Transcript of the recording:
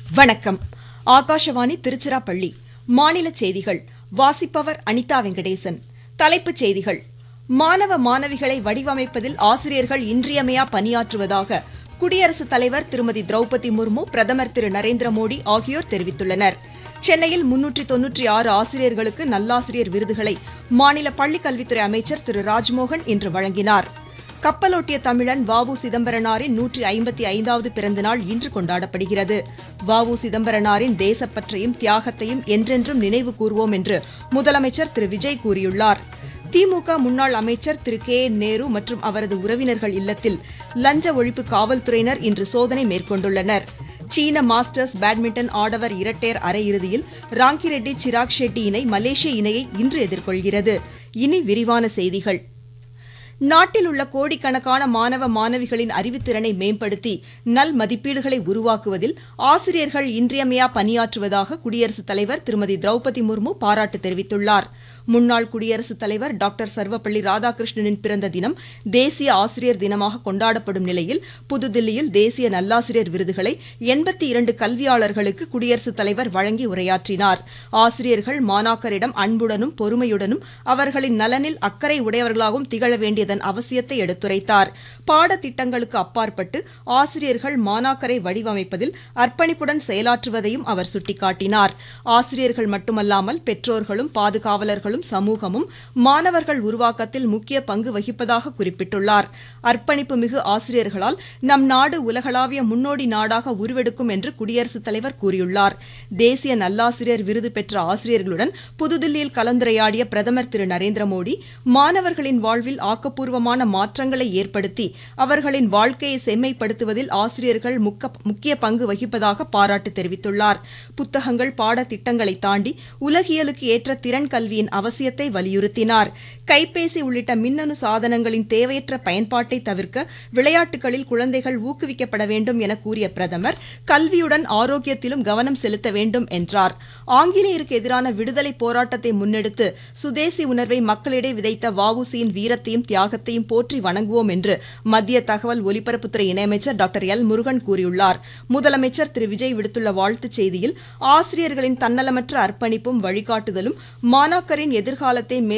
வணக்கம் ஆகாஷவாணி திருச்சிராப்பள்ளி மாநில செய்திகள் வாசிப்பவர் அனிதா வெங்கடேசன் தலைப்புச் செய்திகள் மாணவ மாணவிகளை வடிவமைப்பதில் ஆசிரியர்கள் இன்றியமையா பணியாற்றுவதாக குடியரசுத் தலைவர் திருமதி திரௌபதி முர்மு பிரதமர் திரு நரேந்திர மோடி ஆகியோர் தெரிவித்துள்ளனர் சென்னையில் முன்னூற்றி தொன்னூற்றி ஆறு ஆசிரியர்களுக்கு நல்லாசிரியர் விருதுகளை மாநில பள்ளிக்கல்வித்துறை அமைச்சர் திரு ராஜ்மோகன் இன்று வழங்கினார் கப்பலோட்டிய தமிழன் வவு சிதம்பரனாரின் நூற்றி ஐம்பத்தி ஐந்தாவது பிறந்தநாள் இன்று கொண்டாடப்படுகிறது வவு சிதம்பரனாரின் தேசப்பற்றையும் தியாகத்தையும் என்றென்றும் நினைவு கூர்வோம் என்று முதலமைச்சர் திரு விஜய் கூறியுள்ளார் திமுக முன்னாள் அமைச்சர் திரு கே என் நேரு மற்றும் அவரது உறவினர்கள் இல்லத்தில் லஞ்ச ஒழிப்பு காவல்துறையினர் இன்று சோதனை மேற்கொண்டுள்ளனர் சீன மாஸ்டர்ஸ் பேட்மிண்டன் ஆடவர் இரட்டையர் அரையிறுதியில் ராங்கிரெட்டி சிராக் ஷெட்டி இணை மலேசிய இணையை இன்று எதிர்கொள்கிறது இனி விரிவான செய்திகள் நாட்டில் உள்ள கோடிக்கணக்கான மாணவ மாணவிகளின் அறிவுத்திறனை மேம்படுத்தி நல் மதிப்பீடுகளை உருவாக்குவதில் ஆசிரியர்கள் இன்றியமையா பணியாற்றுவதாக குடியரசுத் தலைவர் திருமதி திரௌபதி முர்மு பாராட்டு தெரிவித்துள்ளார் முன்னாள் குடியரசுத் தலைவர் டாக்டர் சர்வப்பள்ளி ராதாகிருஷ்ணனின் பிறந்த தினம் தேசிய ஆசிரியர் தினமாக கொண்டாடப்படும் நிலையில் புதுதில்லியில் தேசிய நல்லாசிரியர் விருதுகளை எண்பத்தி இரண்டு கல்வியாளர்களுக்கு குடியரசுத் தலைவர் வழங்கி உரையாற்றினார் ஆசிரியர்கள் மாணாக்கரிடம் அன்புடனும் பொறுமையுடனும் அவர்களின் நலனில் அக்கறை உடையவர்களாகவும் திகழ வேண்டியதன் அவசியத்தை எடுத்துரைத்தார் பாடத்திட்டங்களுக்கு அப்பாற்பட்டு ஆசிரியர்கள் மாணாக்கரை வடிவமைப்பதில் அர்ப்பணிப்புடன் செயலாற்றுவதையும் அவர் சுட்டிக்காட்டினார் ஆசிரியர்கள் மட்டுமல்லாமல் பெற்றோர்களும் பாதுகாவலர்களும் சமூகமும் மாணவர்கள் உருவாக்கத்தில் முக்கிய பங்கு வகிப்பதாக குறிப்பிட்டுள்ளார் அர்ப்பணிப்பு மிகு ஆசிரியர்களால் நம் நாடு உலகளாவிய முன்னோடி நாடாக உருவெடுக்கும் என்று குடியரசுத் தலைவர் கூறியுள்ளார் தேசிய நல்லாசிரியர் விருது பெற்ற ஆசிரியர்களுடன் புதுதில்லியில் கலந்துரையாடிய பிரதமர் திரு நரேந்திர மோடி மாணவர்களின் வாழ்வில் ஆக்கப்பூர்வமான மாற்றங்களை ஏற்படுத்தி அவர்களின் வாழ்க்கையை செம்மைப்படுத்துவதில் ஆசிரியர்கள் முக்கிய பங்கு வகிப்பதாக பாராட்டு தெரிவித்துள்ளார் புத்தகங்கள் பாடத்திட்டங்களை தாண்டி உலகியலுக்கு ஏற்ற திறன் கல்வியின் அவசியத்தை வலியுறுத்தினார் கைபேசி உள்ளிட்ட மின்னணு சாதனங்களின் தேவையற்ற பயன்பாட்டை தவிர்க்க விளையாட்டுகளில் குழந்தைகள் ஊக்குவிக்கப்பட வேண்டும் என கூறிய பிரதமர் கல்வியுடன் ஆரோக்கியத்திலும் கவனம் செலுத்த வேண்டும் என்றார் ஆங்கிலேயருக்கு எதிரான விடுதலை போராட்டத்தை முன்னெடுத்து சுதேசி உணர்வை மக்களிடையே விதைத்த வவுசியின் வீரத்தையும் தியாகத்தையும் போற்றி வணங்குவோம் என்று மத்திய தகவல் ஒலிபரப்புத்துறை இணையமைச்சர் டாக்டர் எல் முருகன் கூறியுள்ளார் முதலமைச்சர் திரு விஜய் விடுத்துள்ள வாழ்த்துச் செய்தியில் ஆசிரியர்களின் தன்னலமற்ற அர்ப்பணிப்பும் வழிகாட்டுதலும் மாணாக்கரின் எதிர்காலத்தை